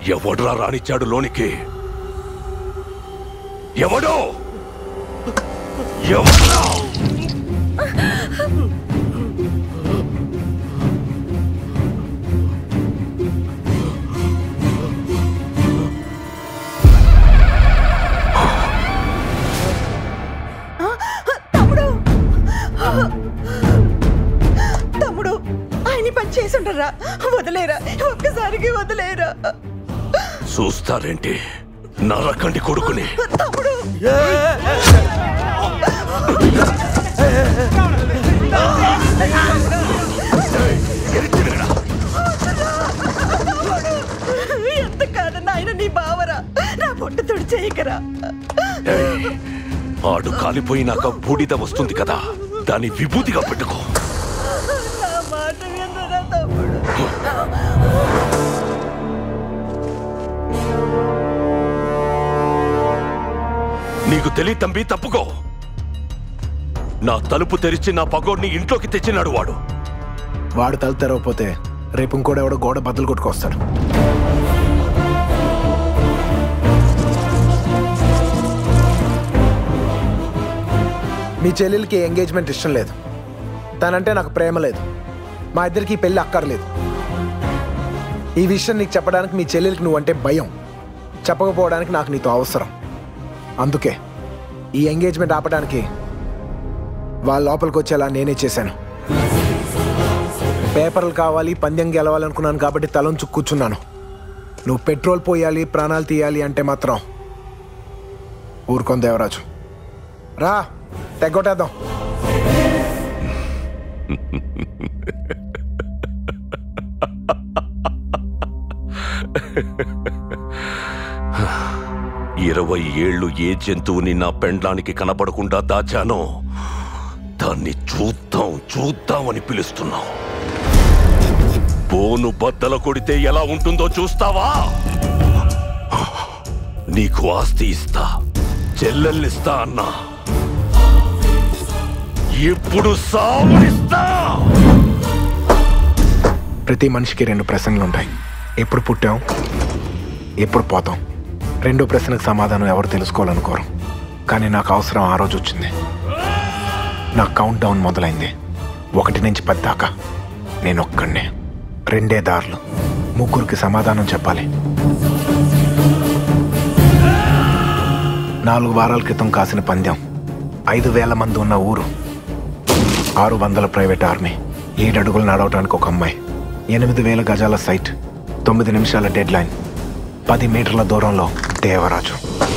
ఎవడ్రా రానిచ్చాడు లోనికి ఎవడో ఎవడ్రా తమ్ముడు తమ్ముడు ఆయన ఈ పని చేసి ఉండరా వదిలేరా ఒక్కసారికి వదిలేరా చూస్తారేంటి నరకండి కొడుకుని తమ్ముడు ఎంత కాదన్నా ఆయన నీ బావరా నా పొట్టు తుడి చేయకరా ఏయ్, ఆడు కాలిపోయినాక బూడిద వస్తుంది కదా దాన్ని విభూతిగా పెట్టుకో నా మాట వినరా తమ్ముడు నీకు తెలియ తంబి తప్పుకో నా తలుపు తెరిచి నా పగోడిని ఇంట్లోకి తెచ్చినాడు వాడు వాడు తల తెరవకపోతే రేపు ఇంకోటి ఎవడో గోడ బద్దలు కొట్టుకొస్తాడు మీ చెల్లెలకి ఎంగేజ్మెంట్ ఇష్టం లేదు తనంటే నాకు ప్రేమ లేదు మా ఇద్దరికి పెళ్ళి అక్కర్లేదు ఈ విషయం నీకు చెప్పడానికి మీ చెల్లెలకి నువ్వంటే భయం చెప్పకపోవడానికి నాకు నీతో అవసరం అందుకే ఈ ఎంగేజ్మెంట్ ఆపడానికి వాళ్ళ లోపలికి వచ్చేలా నేనే చేశాను పేపర్లు కావాలి పందెం గెలవాలనుకున్నాను కాబట్టి తలంచు కూర్చున్నాను నువ్వు పెట్రోల్ పోయాలి ప్రాణాలు తీయాలి అంటే మాత్రం ఊరుకొని దేవరాజు రా తెగొట్టేద్దాం ఇరవై ఏళ్ళు ఏ జంతువుని నా పెండ్లానికి కనపడకుండా దాచానో దాన్ని చూద్దాం చూద్దామని పిలుస్తున్నాం బోను బద్దల కొడితే ఎలా ఉంటుందో చూస్తావా నీకు ఆస్తి ఇస్తా చెల్లెల్నిస్తా అన్నా ఇప్పుడు సావునిస్తా ప్రతి మనిషికి రెండు ప్రశ్నలు ఉంటాయి ఎప్పుడు పుట్టాం ఎప్పుడు పోతాం రెండో ప్రశ్నకు సమాధానం ఎవరు తెలుసుకోవాలనుకోరు కానీ నాకు అవసరం ఆ రోజు వచ్చింది నా కౌంట్ డౌన్ మొదలైంది ఒకటి నుంచి పది దాకా నేను ఒక్కడినే రెండే దారులు ముగ్గురికి సమాధానం చెప్పాలి నాలుగు వారాల క్రితం కాసిన పందెం ఐదు వేల మంది ఉన్న ఊరు ఆరు వందల ప్రైవేట్ ఆర్మీ ఏడు అడుగులు నడవడానికి ఒక అమ్మాయి ఎనిమిది వేల గజాల సైట్ తొమ్మిది నిమిషాల డెడ్ లైన్ పది మీటర్ల దూరంలో దేవరాజు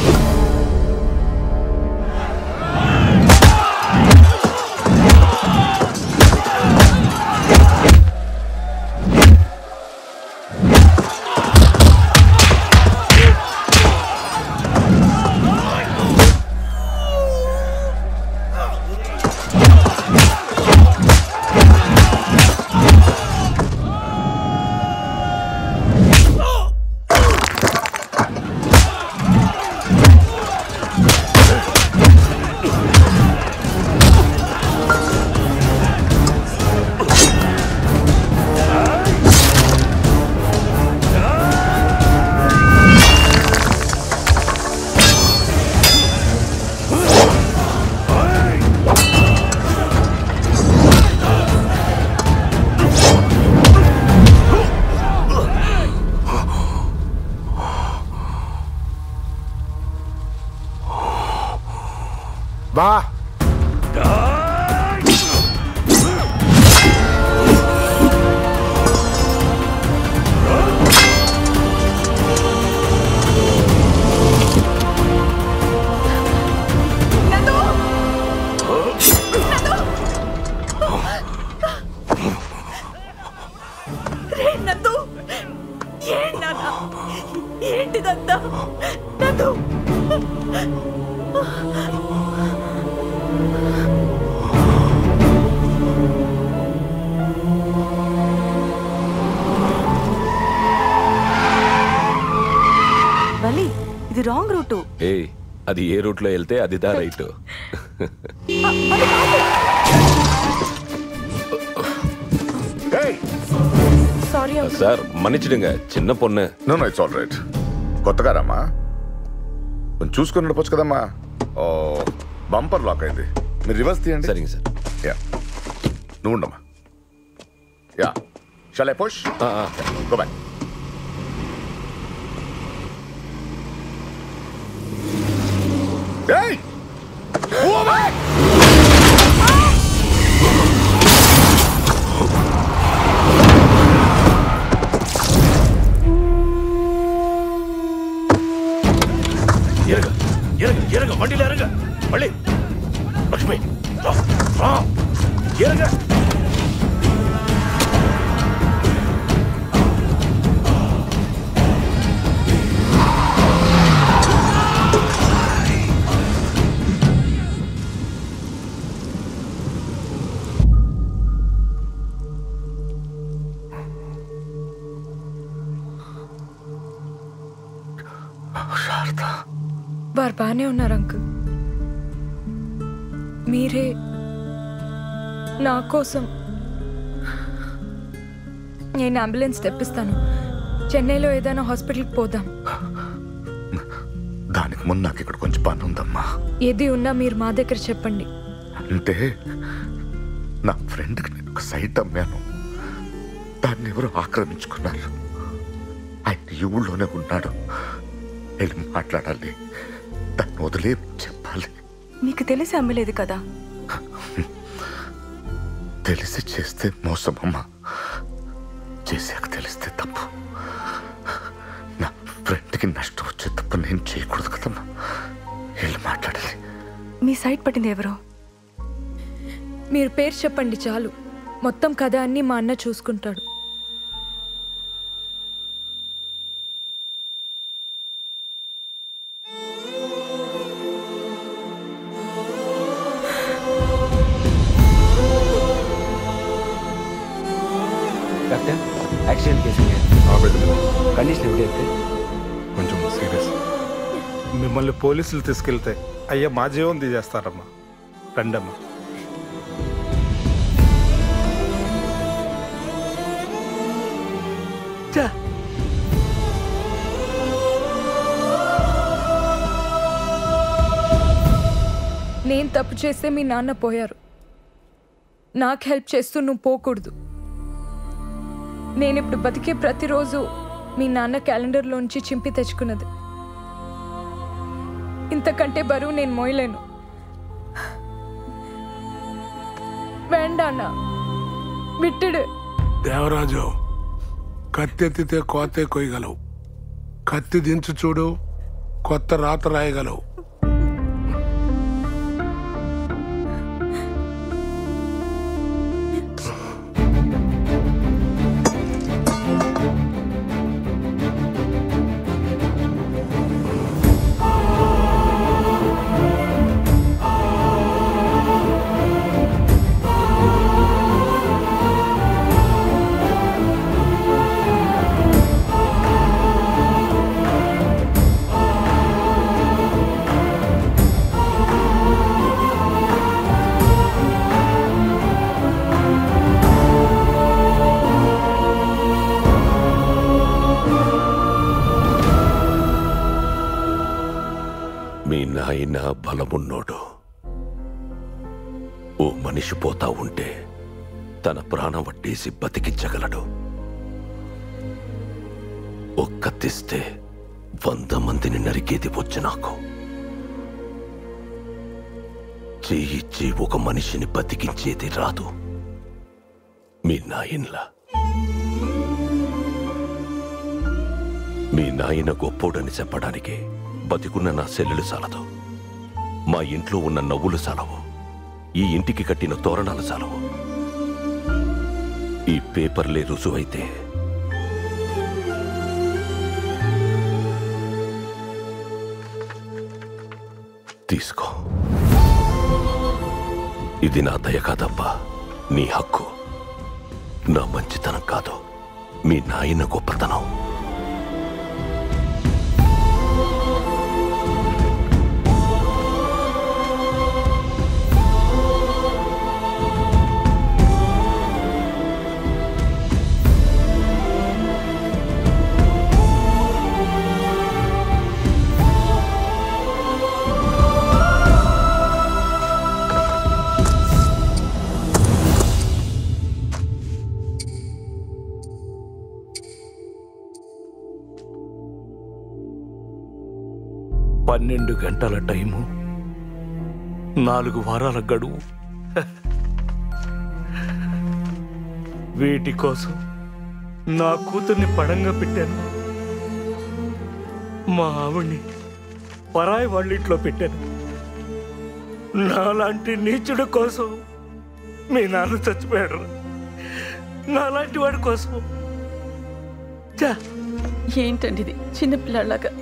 వా రే నందు ఏం నాన్న ఏంటిదంతా నందు బలి ఇది రాంగ్ రూటు ఏయ్ అది ఏ రూట్లో వెళ్తే అది దా right sorry sorry uncle sir మన్నించడుங்க చిన్న పొన్ను no no it's all right కొత్తగా రామ్మా కొంచెం చూసుకొని నడపచ్చు కదమ్మా ఓ బంపర్ లాక్ అయింది మీరు రివర్స్ తీయండి సరిగా సార్ యా నువ్వు ఉండమ్మా yeah shawl I push ah, ah. Go back ఏయ్ Go back! ఇరగ ఇరగ ఇరగ వண்டிలో ఇరగ మళ్ళీ లక్ష్మి రా, రా. ఇరగ శారద వారు బాగానే ఉన్నారు అంకుల్ మీరే నా కోసం నేను అంబులెన్స్ తెప్పిస్తాను చెన్నైలో ఏదైనా హాస్పిటల్కి పోదాం దానికి ముందు నాకు ఇక్కడ కొంచెం పని ఉందమ్మా ఏది ఉన్నా మీరు మా దగ్గర చెప్పండి అంటే నా ఫ్రెండ్కి నేను ఒక సైట్ అమ్మాను దాన్ని ఎవరు ఆక్రమించుకున్నారు ఆయన ఈ ఊళ్ళోనే ఉన్నాడు వెళ్ళి మాట్లాడాలి దాన్ని వదిలే చెప్పాలి మీకు తెలిసి అమ్మలేదు కదా తెలిసి చేస్తే మోసమమ్మా చేశాక తెలిస్తే తప్పు నా ఫ్రెండ్కి నష్టం వచ్చే తప్పు నేను చేయకూడదు కదమ్మా వెళ్ళి మాట్లాడాలి మీ సైట్ పట్టింది ఎవరో మీరు పేరు చెప్పండి చాలు మొత్తం కథ అన్ని మా అన్న చూసుకుంటాడు డాక్టర్ యాక్సిడెంట్ కేసు కండిషన్ ఎప్పుడైతే కొంచెం సీరియస్ మిమ్మల్ని పోలీసులు తీసుకెళ్తే అయ్యా మా జీవం తీసేస్తారమ్మా రండమ్మా నేను తప్పు చేస్తే మీ నాన్న పోయారు నాకు హెల్ప్ చేస్తూ నువ్వు పోకూడదు నేను ఇప్పుడు బతికే ప్రతిరోజు మీ నాన్న క్యాలెండర్లోంచి చింపి తెచ్చుకున్నది ఇంతకంటే బరువు నేను మోయలేను వేండానా విట్టుడు దేవరాజు కత్తెత్తితే కోతే కొయ్యగలవు కత్తి దించు చూడు కొత్త రాత రాయగలవు మీ నాయన బలమున్నోడు ఓ మనిషి పోతా ఉంటే తన ప్రాణం వడ్డేసి బతికించగలడు ఒక్క తెస్తే వంద మందిని నరికేది వచ్చు నాకు చేయిచ్చి ఒక మనిషిని బతికించేది రాదు మీ నాయన్లా మీ నాయన గొప్పోడని చెప్పడానికి బతికున్న నా సెల్లులు చాలదు మా ఇంట్లో ఉన్న నవ్వులు చాలవు ఈ ఇంటికి కట్టిన తోరణాలు చాలవు ఈ పేపర్లే రుజువైతే తీసుకో ఇది నా దయ కాదబ్బా నీ హక్కు నా మంచితనం కాదు మీ నాయన గొప్పతనం పన్నెండు గంటల టైము నాలుగు వారాల గడువు వీటి కోసం నా కూతుర్ని పడంగా పెట్టాను మా ఆవిడ్ని పరాయి వాళ్ళ ఇంట్లో పెట్టాను నాలాంటి నీచుడు కోసం మీ నాన్న చచ్చిపోయాడు నాలాంటి వాడి కోసం ఛా, ఏంటండి ఇది చిన్నపిల్లలాగా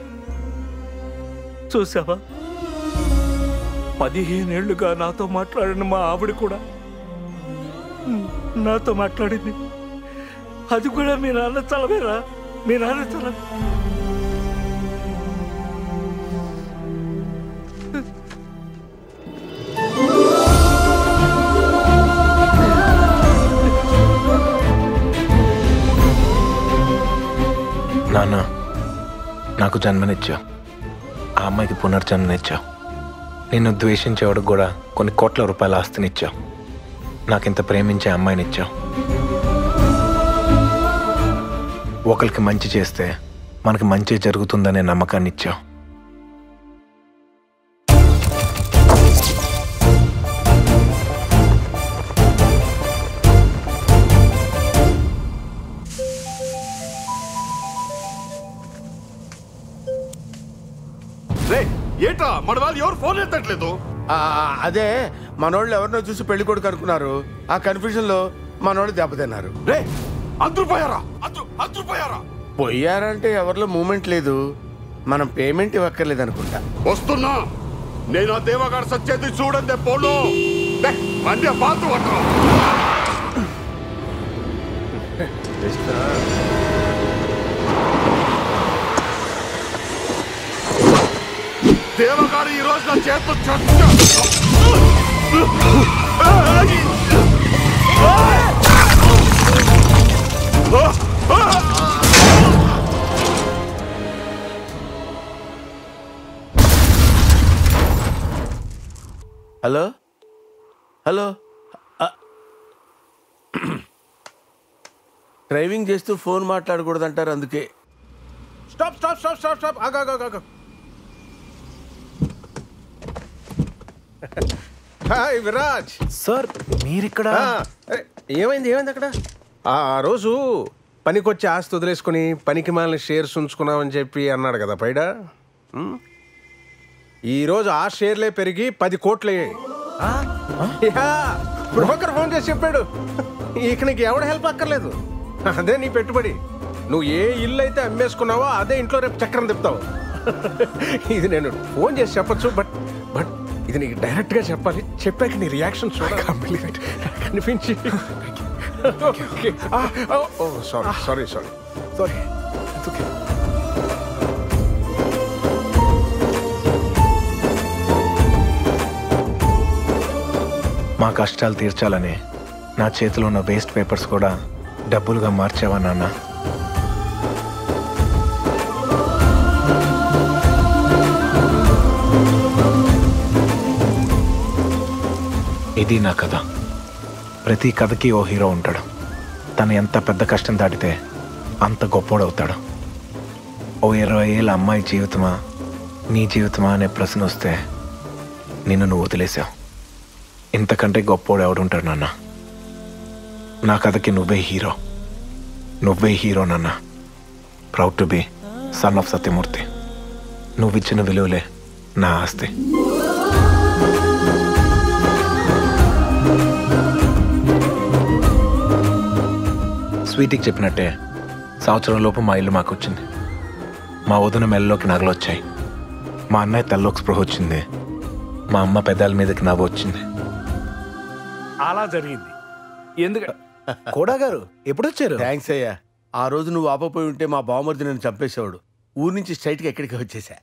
చూసావా పదిహేనేళ్లుగా నాతో మాట్లాడిన మా ఆవిడ కూడా నాతో మాట్లాడింది అది కూడా మీ నాన్న చలవేరా మీ నాన్న చలవే నాన్న నాకు జన్మనిచ్చావు ఆ అమ్మాయికి పునర్జన్మనిచ్చావు నిన్ను ద్వేషించేవాడికి కూడా కొన్ని కోట్ల రూపాయల ఆస్తినిచ్చావు నాకింత ప్రేమించే అమ్మాయినిచ్చావు ఒకరికి మంచి చేస్తే మనకి మంచి జరుగుతుందనే నమ్మకాన్ని ఇచ్చావు ఏటా మన వాళ్ళు ఎవరు ఫోన్ ఎత్తట్లేదు ఆ, అదే మనోళ్ళు ఎవరినో చూసి పెళ్లి కొడుకు అనుకున్నారు ఆ కన్ఫ్యూజన్ లో మనోళ్ళు దెబ్బతిన్నారు రే అందరూ పోయారా అందరూ అందరూ పోయారా పోయారంటే ఎవరిలో మూమెంట్ లేదు మనం పేమెంట్ ఇవ్వక్కర్లేదు అనుకుంటా వస్తున్నా నేను ఆ దేవగాడు సచ్చేది చూడండి పోను అన్నీ పాతు పట్టరా దేవగాడు ఈ రోజు నా చేతితో చచ్చా హలో హలో ఆ. డ్రైవింగ్ చేస్తూ ఫోన్ మాట్లాడకూడదు అంటారు అందుకే stop stop stop stop stop ఆగు ఆగు ఆగు, ఆగు హాయ్ విరాజ్ సార్ మీరిక్కడ ఆ, అరే, ఏమైంది ఏమైంది అక్కడ ఆ ఆ రోజు పనికొచ్చి ఆస్తి వదిలేసుకుని పనికి మాలిన షేర్స్ ఉంచుకున్నామని చెప్పి అన్నాడు కదా పైడ ఉమ్. ఈరోజు ఆ షేర్లే పెరిగి పది కోట్లు అయ్యాయి యా, బ్రోకర్ ఫోన్ చేసి చెప్పాడు ఇక నీకు ఎవడ హెల్ప్ అక్కర్లేదు అదే నీ పెట్టుబడి నువ్వు ఏ ఇల్లు అయితే అమ్మేసుకున్నావో అదే ఇంట్లో రేపు చక్రం తిప్పుతావు ఇది నేను ఫోన్ చేసి చెప్పొచ్చు బట్ బట్ ఇది నీకు డైరెక్ట్ గా చెప్పాలి చెప్పాక నీ రియాక్షన్ చూడాలి కనిపించి సారీ సారీ సారీ సారీ మా కష్టాలు తీర్చాలని నా చేతిలో ఉన్న వేస్ట్ పేపర్స్ కూడా డబ్బులుగా మార్చావా నాన్న ఇది నా కథ ప్రతి కథకి ఓ హీరో ఉంటాడు తను ఎంత పెద్ద కష్టం దాటితే అంత గొప్పోడవుతాడు ఓ ఇరవై ఏళ్ళ అమ్మాయి జీవితమా నీ జీవితమా అనే ప్రశ్న వస్తే నిన్ను నువ్వు వదిలేసావు ఇంతకంటే గొప్పోడు ఎవడుంటాడు నాన్న నా కథకి నువ్వే హీరో నువ్వే హీరో నాన్న proud to be son of Satyamurthy నువ్విచ్చిన విలువలే నా ఆస్తి స్వీటీకి చెప్పినట్టే సంవత్సరం లోపు మా ఇల్లు మాకు వచ్చింది మా వదిన మెల్లలోకి నగలు వచ్చాయి మా అన్నయ్య తెల్లోకి స్పృహ వచ్చింది మా అమ్మ పెదాల మీదకి నవ్వు వచ్చింది అలా జరిగింది ఎందుకు కోడా గారు ఎప్పుడు వచ్చారు థ్యాంక్స్ అయ్యా ఆ రోజు నువ్వు ఆపపోయి ఉంటే మా బావమరిది నన్ను చంపేసేవాడు ఊరి నుంచి స్ట్రైట్గా ఎక్కడికి వచ్చేసా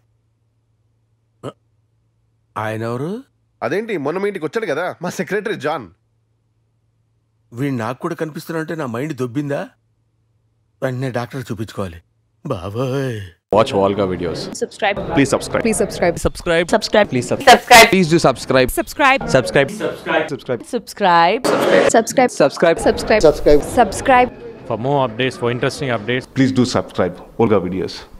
ఆయన ఎవరు అదేంటి మొన్న మీ ఇంటికి వచ్చాడు కదా మా సెక్రటరీ జాన్ వీడు నాకు కూడా కనిపిస్తున్నంటే నా మైండ్ దొబ్బిందా వెంటనే డాక్టర్ చూపించుకోవాలి బాబాయ్ Watch Volga videos. Subscribe. Please subscribe. Please subscribe. Subscribe. Subscribe. Please sub- Subscribe. Please do subscribe. Subscribe. Subscribe. Subscribe. Subscribe. Subscribe. Subscribe. Subscribe. Subscribe. Subscribe. Subscribe. For more updates, for interesting updates, Please do subscribe. Volga videos.